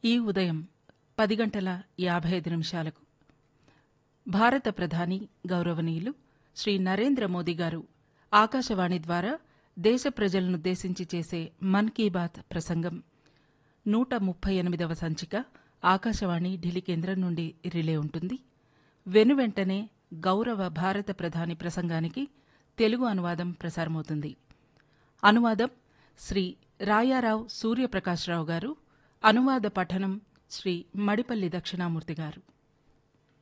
ఈ ఉదయం పది గంటల యాభై ఐదు నిమిషాలకు భారత ప్రధాని గౌరవనీయులు శ్రీ నరేంద్ర మోదీ గారు ఆకాశవాణి ద్వారా దేశ ప్రజలనుద్దేశించి చేసే మన్ కీ బాత్ ప్రసంగం నూట ముప్పై ఎనిమిదవ సంచిక ఆకాశవాణి ఢిల్లీ కేంద్రం నుండి రిలే ఉంటుంది వెనువెంటనే గౌరవ భారత ప్రధాని ప్రసంగానికి తెలుగు అనువాదం ప్రసారమవుతుంది అనువాదం శ్రీ రాయారావు సూర్యప్రకాశ్రావు గారు అనువాద పఠనం శ్రీ మడిపల్లి దక్షిణామూర్తి గారు